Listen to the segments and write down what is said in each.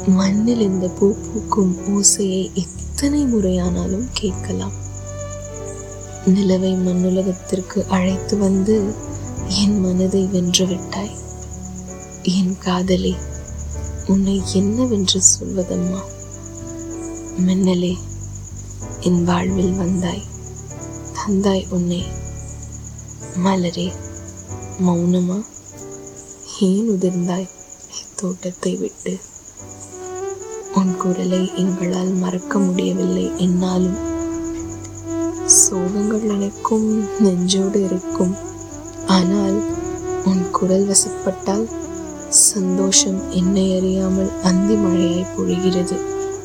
மண்ணில் இந்த பூ பூக்கும் ஓசையை எத்தனை முறையானாலும் கேட்கலாம் நிலவை மண்ணுலகத்திற்கு அழைத்து வந்து என் மனதை வென்று விட்டாய் என் காதலே உன்னை என்னவென்று சொல்வதம்மா மின்னலே என் வாழ்வில் வந்தாய் தந்தாய் உன்னை மலரே மௌனமா ஏன் உதிர்ந்தாய் தோட்டத்தை விட்டு உன் குரலை எங்களால் மறக்க முடியவில்லை என்னாலும் சோகங்கள் எனக்கும் நெஞ்சோடு இருக்கும் ஆனால் உன் குரல் வசப்பட்டால் சந்தோஷம் என்னை அறியாமல் அந்தி மழையாய் பொழிகிறது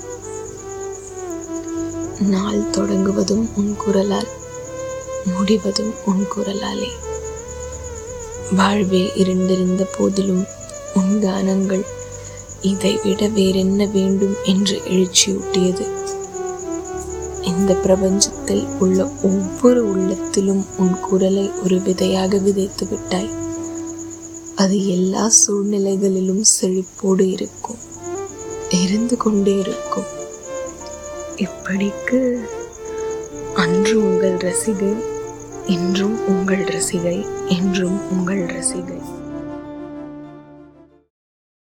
நாள் தொடங்குவதும் உன் குரலால் முடிவதும் உன் குரலாலே வாழ்வே இருண்டிருந்த போதிலும் உன் கானங்கள் இதை விட வேறென்ன வேண்டும் என்று எழுச்சியூட்டியது இந்த பிரபஞ்சத்தில் உள்ள ஒவ்வொரு உள்ளத்திலும் உன் குரலை ஒரு விதையாக விதைத்து விட்டாய் அது எல்லா சூழ்நிலைகளிலும் செழிப்போடு இருக்கும் இருந்து கொண்டே இருக்கும் இப்படிக்கு அன்று உங்கள் ரசிகை இன்றும் உங்கள் ரசிகை என்றும் உங்கள் ரசிகை